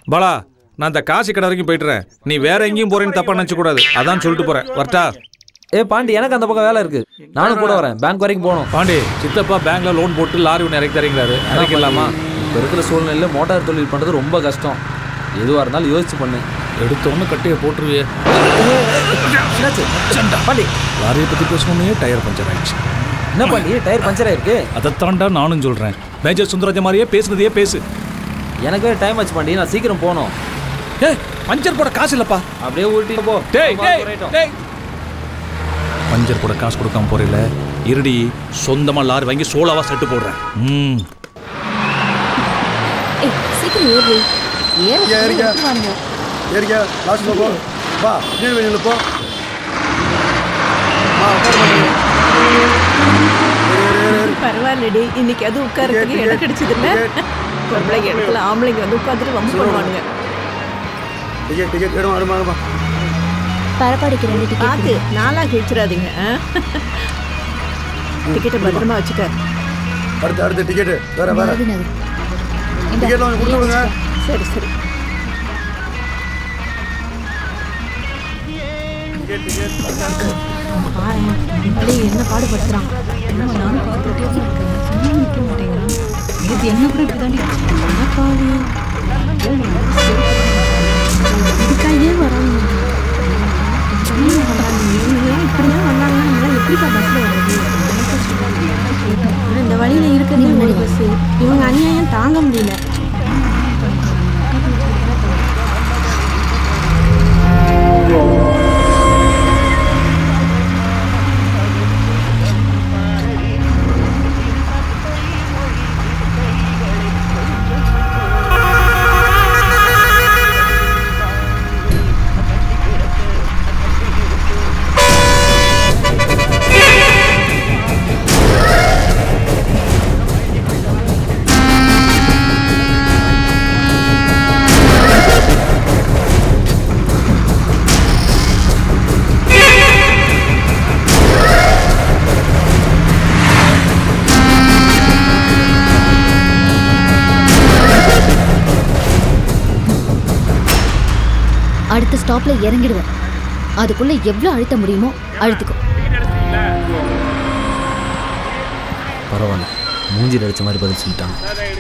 பாலா நான் இந்த காசி கடை வரைக்கும் போயிட்டுறேன் நீ வேற எங்கேயும் போறேன்னு தப்பா நினைச்ச கூடாது அதான் சொல்லிட்டு போறேன் வரட்டா ஏ பாண்டி எனக்கு அந்த பக்கம் வேலை இருக்கு நானும் கூட வரேன் பேங்க் வரைக்கும் போகணும் பாண்டி சித்தப்பா பேங்க்ல லோன் போட்டு லாரி ஒன்று இறக்கி தரீங்கிறாரு இறக்கிடலாமா இப்போ இருக்கிற சூழ்நிலையில் மோட்டார் தொழில் பண்ணுறது ரொம்ப கஷ்டம் எதுவாக இருந்தாலும் யோசிச்சு பண்ணு எடுத்தோன்னு கட்டையை போட்டுருவியே பாண்டி லாரியை பத்தி பேசணுமே டயர் பஞ்சர் ஆயிடுச்சு என்ன பாண்டி டயர் பஞ்சர் ஆயிருக்கு அதைத்தாண்டா நானும் சொல்றேன் மேஜர் சுந்தரராஜ மாதிரியே பேசுனதையே பேசு எனக்கு வேற டைம் ஆச்சு பாண்டி நான் சீக்கிரம் போகணும் ஏய் பஞ்சர் போட காசு இல்லப்பா அப்படியே ஊட்டிட்டு போ டேய் ஆமா, டேய் போயிட்டோம். டேய் பஞ்சர் போட காசு கொடுக்காம போறீல இருடி சொந்தமா லாரி வாங்கி சோலாவா செட்டு போடுறேன் ம் ஏய் சீக்கிரம் ஏறு ஏற ஏறிக்க. எடுத்துருவானுங்க ஏறிக்கா லாஸ்ட்ல போ வா நீர் வெளியில் போ வா உட்காரு பாண்டி. ஏறு, ஏறு, ஏறு, ஏறு. பரவாயில்லடி இன்னைக்கு அது உட்காரத்துக்கு இடம் கிடைச்சது இல்ல பொம்பளைங்க இடத்துல ஆம்பளைங்க வந்து உட்காந்துட்டு வம்பு பண்ணுவானுங்க டிக்கெட் டிக்கெட் எடுமா எடுமா எடுமா பரப்பாடிக்கு ரெண்டு டிக்கெட் பார்த்து நாளா கிழிச்சிடாதீங்க டிக்கெட்டை பத்திரமா வச்சுக்க அடுத்து அடுத்து டிக்கெட்டு வேற வேற நகர் நகர் இந்தா, டிக்கெட்லாம் கொஞ்சம் கொடுத்து விடுங்க சரி சரி வழி என்ன பாடுபடுத்துறான் நானும் பார்த்துட்டே தான் இருக்கேன் சும்மா நிற்க மாட்டேங்கிறான் இது என்ன கூட இப்படி தாண்டி என்ன பாவி இதுக்காகவே வராங்க இப்படிலாம் வந்தாங்கன்னா எப்படிப்பா பஸ்ல வருது இந்த வழியில இருக்கிறதே ஒரு பஸ் இவங்க அநியாயம் தாங்க முடியல அடுத்த ஸ்டாப்ல இறங்கிடுவேன் அதுக்குள்ள எவ்வளவு அழுத்த முடியுமோ அழுத்திக்கோ பரவாயில்ல மூஞ்சில் அடிச்ச மாதிரி பதில் சொல்லிட்டாங்க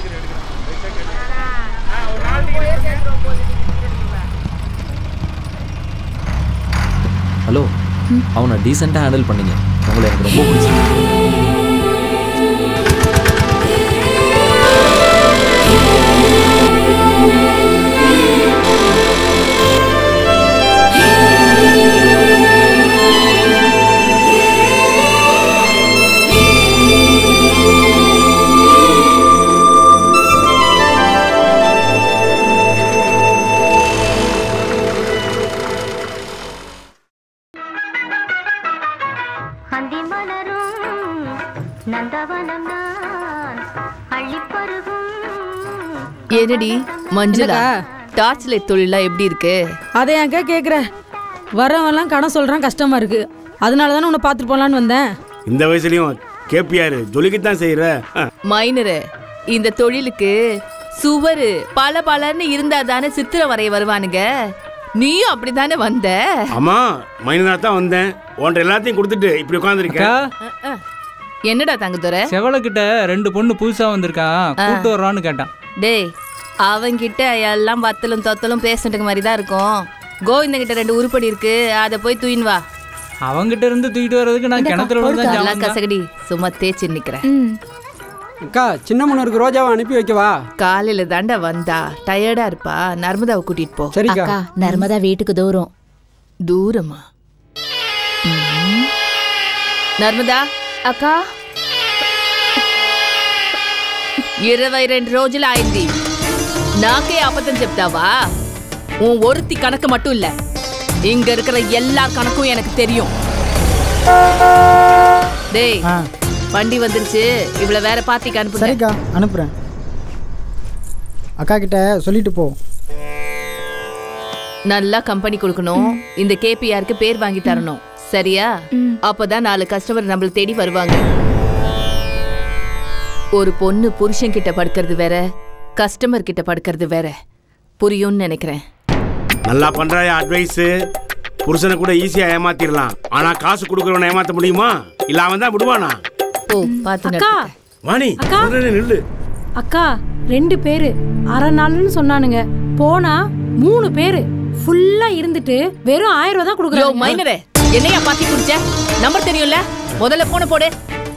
ஹலோ அவனை டீசெண்டாக ஹேண்டில் பண்ணீங்க உங்களை எனக்கு ரொம்ப பிடிச்சிருக்கு அந்தி மலரும் நந்தவனம் நான் அள்ளிப்பருகும் என்னடி மஞ்சுளா டார்ச் லைட் தொழிலாம் எப்படி இருக்கு அதை ஏன்க்கா கேட்குற வரவெல்லாம் கடன் சொல்கிறான் கஷ்டமா இருக்கு அதனால தானே உன்னை பார்த்துட்டு போகலான்னு வந்தேன் இந்த வயசுலயும் கேப்பியாரு ஜொலிக்கத்தான் செய்யற மைனரு இந்த தொழிலுக்கு சுவரு பல பலன்னு இருந்தா தானே சித்திரம் வரைய வருவானுங்க நீயும் அப்படிதானே வந்த ஆமா மைனரா தான் வந்தேன் உன்ட்ட எல்லாத்தையும் கொடுத்துட்டு இப்படி உட்காந்துருக்கேன் அஹ், அஹ். என்னடா தங்கதுரை செவலக்கிட்ட ரெண்டு பொண்ணு புதுசா வந்திருக்கான் கூட்டு வர்றான்னு கேட்டான் டேய் அவங்கிட்ட எல்லாம் வத்தலும் தொத்தலும் பேசுறதுக்கு மாதிரி தான் இருக்கும் கோவிந்தன் கிட்ட ரெண்டு உருப்படி இருக்கு அதை போய் தூயின் வா அவங்கிட்ட இருந்து தூக்கிட்டு வர்றதுக்கு நான் கிணத்துல விழுந்து தான் நல்லா ஜாமான் தான். கசகடி சும்மா தேய்ச்சி நிக்கிறேன் ம் அக்கா சின்ன மன்னருக்கு ரோஜாவை அனுப்பி வைக்கவா காலையில தாண்டா வந்தா டயர்டா இருப்பா நர்மதாவை கூட்டிட்டு போ சரிக்கா அக்கா நர்மதா வீட்டுக்கு தூரம் దూరమా మ్మ్. నర్మదా అక్కా ఇరవై రెండు రోజులు అయింది నాకే అబద్ధం చెప్తావా உன் ஒருத்தி கணக்கு மட்டும் இல்ல இங்க இருக்கிற எல்லா கணக்கும் எனக்கு தெரியும் டேய் வண்டி வந்துருச்சு இவ்வளவு வேற பார்ட்டிக்கு அனுப்புங்க சரிக்கா அனுப்புகிறேன் அக்கா கிட்ட சொல்லிட்டு போ நல்லா கம்பெனி கொடுக்கணும் இந்த கேபிஆருக்கு பேர் வாங்கி தரணும் சரியா அப்பதான் நாலு கஸ்டமர் நம்மள தேடி வருவாங்க ஒரு பொண்ணு புருஷன் கிட்ட படுக்கிறது வேற கஸ்டமர் கிட்ட படுக்கிறது வேற புரியும்னு நினைக்கிறேன் நல்லா பண்றாயா அட்வைஸ் புருஷனை கூட ஈஸியா ஏமாத்திடலாம் ஆனா காசு கொடுக்கறவனை ஏமாத்த முடியுமா இல்ல அவன் தான் விடுவானா ஓ பார்த்து அக்கா வாணி அக்கா. உடனே நில்லு அக்கா ரெண்டு பேரு அரை நாள்னு சொன்னானுங்க போனா மூணு பேரு ஃபுல்லா இருந்துட்டு வெறும் ஆயிரம் ரூபாய் தான் யோ கொடுக்குறாங்க மைனரே என்னையா பாத்தி குடிச்ச நம்பர் தெரியும்ல முதல்ல போன போடு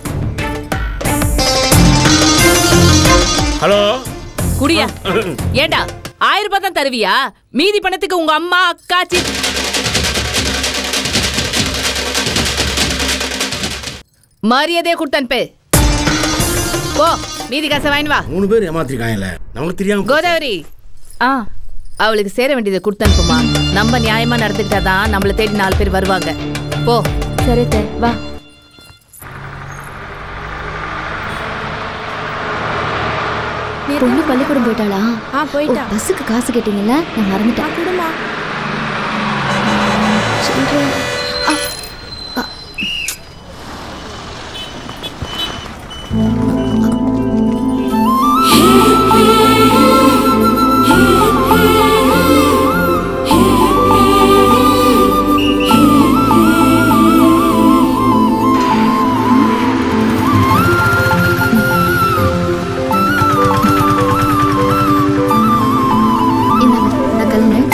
ஹலோ குடியா ஏண்டா ஆயிரம் ரூபாய் தான் தருவியா மீதி பணத்துக்கு உங்க அம்மா அக்கா சி மரியாதையை கொடுத்து அனுப்பு போ மீதி காசை வாங்கிட்டு வா மூணு பேர் ஏமாத்திருக்காங்கல்ல நமக்கு தெரியாம போச்சு. கோதாவரி ஆ அவளுக்கு சேர வேண்டியதை கொடுத்து அனுப்புமா நம்ம நியாயமா நடந்துக்கிட்டாதான் நம்மள தேடி நாலு பேர் வருவாங்க போ சரி தே வா பொண்ணு பள்ளிக்கூடம் போயிட்டாளா ஆ போயிட்டா ஓ, பஸ்ஸுக்கு காசு கேட்டீங்கல்ல நான் மறந்துட்டேன் கொடுமா சில்லறை. ஆ, ஆ. இந்தாங்க, நான் கிளம்புறேன்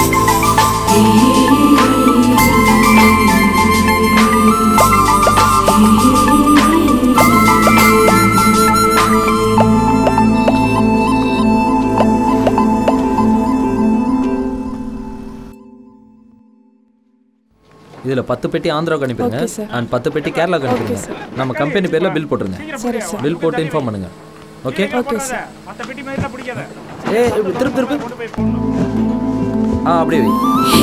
இதுல பத்து பெட்டி ஆந்திராவுக்கு அனுப்பிடுங்க Okay, sir. அண்ட் பத்து பெட்டி கேரளாவுக்கு Okay, அனுப்பிடுங்க நம்ம கம்பெனி பேர்ல பில் போட்டுருங்க சரி சார் பில் போட்டு இன்ஃபார்ம் பண்ணுங்க ஓகே ஓகே சார் ஏ திருப்பு திருப்பு ஆ அப்படியே வை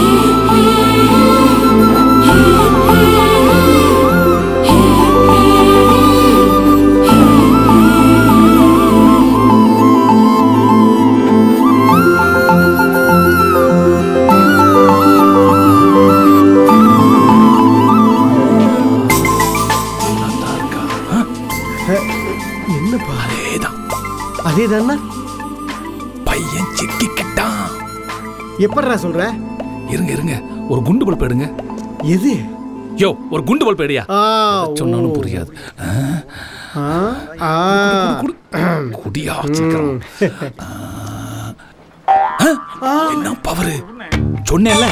என்னப்பா அதேதான் அதே தானே பையன் சிக்கிக்கிட்டான் எப்படிடா சொல்ற இருங்க இருங்க ஒரு குண்டு பல்ப் எடுங்க எது யோ ஒரு குண்டு பல்ப் எடுயா ஆ, சொன்னாலும் ஓ. புரியாது ஆ, ஆ, ஆ. குடியா சீக்கிரம் ஆ, என்ன பவரு சொன்னேன்ல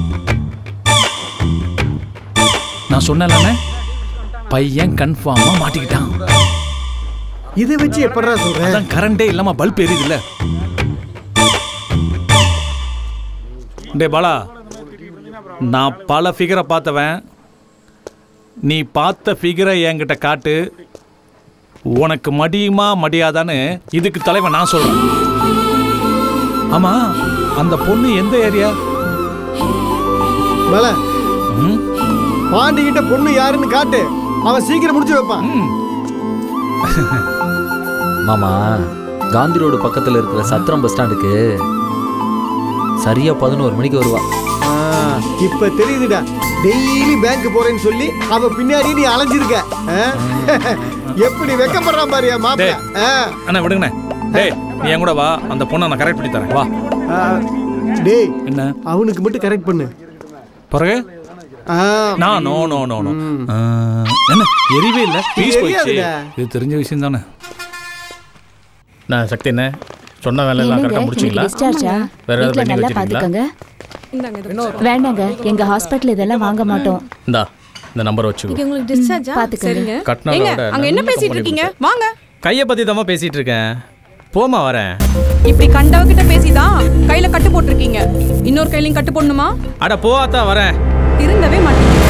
நான் சொன்னேன்ல பையன் கன்ஃபார்மா மாட்டிக்கிட்டான் இதை வச்சு எப்படிடா சொல்ற அதான் கரண்டே இல்லாம பல்ப் எரியுதுல்ல டே பாலா நான் பல ஃபிகரை பார்த்தவன் நீ பார்த்த ஃபிகரை என்கிட்ட காட்டு உனக்கு மடியுமா மடியாதான்னு இதுக்கு தலைவன் நான் சொல்றேன் ஆமா அந்த பொண்ணு எந்த ஏரியா பல பாண்டி கிட்ட பொண்ணு யாருன்னு காட்டு அவன் சீக்கிரம் முடிச்சு வைப்பான் மாமா காந்தி ரோடு பக்கத்துல இருக்கிற சத்திரம் பஸ் ஸ்டாண்டுக்கு சரியா பதினோரு மணிக்கு வருவா ஆ, இப்ப தெரியுதுடா டெய்லி பேங்க் போறேன்னு சொல்லி அவ பின்னாடி நீ அலைஞ்சிருக்க ஆ? எப்படி வெக்கப்படுறான் பாரியா மாப்பிள்ள டேய். ஆ, அண்ணா விடுங்கண்ணே டேய் நீ என் கூட வா அந்த பொண்ணை நான் கரெக்ட் பண்ணி தரேன் வா ஆ, டேய் என்ன அவனுக்கு மட்டும் கரெக்ட் பண்ணு பிறகு ஆ, நான் நோ நோ நோ நோ என்ன எரிவே இல்ல பீஸ் போயிடுச்சு தெரியாதுடா. இது தெரிஞ்ச விஷயம் தானே நான் சக்தி என்ன சொன்ன வேலை எல்லாம் என்னங்க கரெக்டாக இன்னைக்கு முடிச்சிங்களா டிஸ்சார்ஜா வேற ஏதாவது வீட்ல பெண்டிங் நல்லா வச்சிருக்கீங்களா பாத்துக்கோங்க வேண்டாங்க எங்க ஹாஸ்பிட்டல் இதெல்லாம் வாங்க மாட்டோம் இந்தா இந்த நம்பர் வச்சுக்கோ இங்க உங்களுக்கு டிஸ்சார்ஜா பாத்துக்கங்க. சரிங்க கட்டினதை ஏங்க விட அங்க என்ன நல்ல பேசிட்டு company இருக்கீங்க வாங்க கையை பற்றி தான் பேசிட்டு இருக்கேன் போமா வரேன் இப்படி கண்டவகிட்ட பேசிதான் கையில கட்டு போட்டிருக்கீங்க இன்னொரு கையிலையும் கட்டு போடணுமா அட போ அத்தா வரேன் திருந்தவே மாட்டீங்க